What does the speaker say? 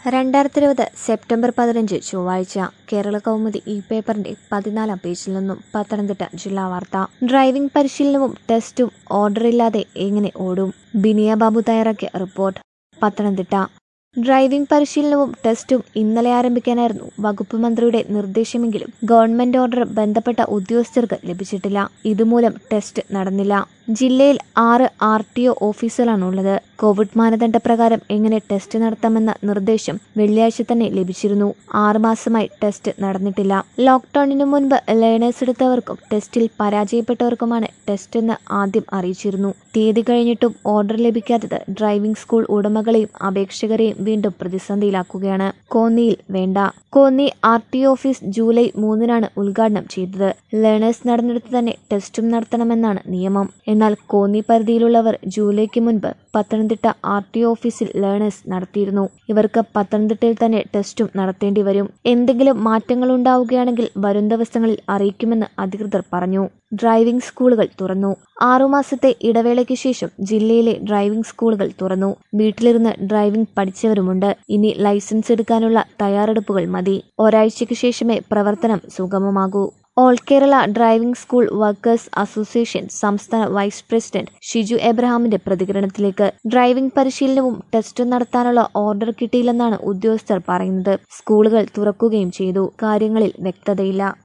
രണ്ടായിരത്തി ഇരുപത് സെപ്റ്റംബർ പതിനഞ്ച് ചൊവ്വാഴ്ച കേരള കൗമുദി ഈ പേപ്പറിന്റെ പതിനാലാം പേജിൽ നിന്നും പത്തനംതിട്ട ജില്ലാ വാർത്ത ഡ്രൈവിംഗ് പരിശീലനവും ടെസ്റ്റും ഓർഡറില്ലാതെ എങ്ങനെ ഓടും ബിനിയ ബാബു തയ്യാറാക്കിയ റിപ്പോർട്ട് പത്തനംതിട്ട ഡ്രൈവിംഗ് പരിശീലനവും ടെസ്റ്റും ഇന്നലെ ആരംഭിക്കാനായിരുന്നു വകുപ്പ് മന്ത്രിയുടെ നിർദ്ദേശമെങ്കിലും ഗവൺമെന്റ് ഓർഡർ ബന്ധപ്പെട്ട ഉദ്യോഗസ്ഥർക്ക് ലഭിച്ചിട്ടില്ല ഇതുമൂലം ടെസ്റ്റ് നടന്നില്ല ജില്ലയിൽ ആറ് ആർ ടി ഒ ഓഫീസുകളാണുള്ളത് കോവിഡ് മാനദണ്ഡ പ്രകാരം എങ്ങനെ ടെസ്റ്റ് നടത്താമെന്ന നിർദ്ദേശം വെള്ളിയാഴ്ച തന്നെ ലഭിച്ചിരുന്നു ആറുമാസമായി ടെസ്റ്റ് നടന്നിട്ടില്ല ലോക്ക്ഡൌണിനു മുൻപ് ലേണേഴ്സ് എടുത്തവർക്കും ടെസ്റ്റിൽ പരാജയപ്പെട്ടവർക്കുമാണ് ടെസ്റ്റ് എന്ന് ആദ്യം അറിയിച്ചിരുന്നു തീയതി കഴിഞ്ഞിട്ടും ഓർഡർ ലഭിക്കാത്തത് ഡ്രൈവിംഗ് സ്കൂൾ ഉടമകളെയും അപേക്ഷകരെയും വീണ്ടും പ്രതിസന്ധിയിലാക്കുകയാണ് കോന്നിയിൽ വേണ്ട Konni R T office July മൂന്നിനാണ് ഉദ്ഘാടനം ചെയ്തത് ലേണേഴ്സ് നടന്നിടത്ത് തന്നെ ടെസ്റ്റും നടത്തണമെന്നാണ് നിയമം എന്നാൽ കോന്നി പരിധിയിലുള്ളവർ ജൂലൈക്ക് മുൻപ് പത്തനംതിട്ട ആർ ടി ഓഫീസിൽ ലേണേഴ്സ് നടത്തിയിരുന്നു ഇവർക്ക് പത്തനംതിട്ടയിൽ തന്നെ ടെസ്റ്റും നടത്തേണ്ടി വരും എന്തെങ്കിലും മാറ്റങ്ങൾ ഉണ്ടാവുകയാണെങ്കിൽ വരും ദിവസങ്ങളിൽ അറിയിക്കുമെന്ന് അധികൃതർ പറഞ്ഞു ഡ്രൈവിംഗ് സ്കൂളുകൾ തുറന്നു ആറുമാസത്തെ ഇടവേളയ്ക്ക് ശേഷം ജില്ലയിലെ ഡ്രൈവിംഗ് സ്കൂളുകൾ തുറന്നു വീട്ടിലിരുന്ന് ഡ്രൈവിംഗ് പഠിച്ചവരുമുണ്ട് ഇനി ലൈസൻസ് എടുക്കാനുള്ള തയ്യാറെടുപ്പുകൾ മതി ഒരാഴ്ചയ്ക്ക് ശേഷമേ പ്രവർത്തനം സുഗമമാകൂ all Kerala driving school workers association സംസ്ഥാന വൈസ് പ്രസിഡന്റ് ഷിജു എബ്രഹാമിന്റെ പ്രതികരണത്തിലേക്ക് ഡ്രൈവിംഗ് പരിശീലനവും ടെസ്റ്റും നടത്താനുള്ള ഓർഡർ കിട്ടിയില്ലെന്നാണ് ഉദ്യോഗസ്ഥർ പറയുന്നത് സ്കൂളുകൾ തുറക്കുകയും ചെയ്തു കാര്യങ്ങളിൽ വ്യക്തതയില്ല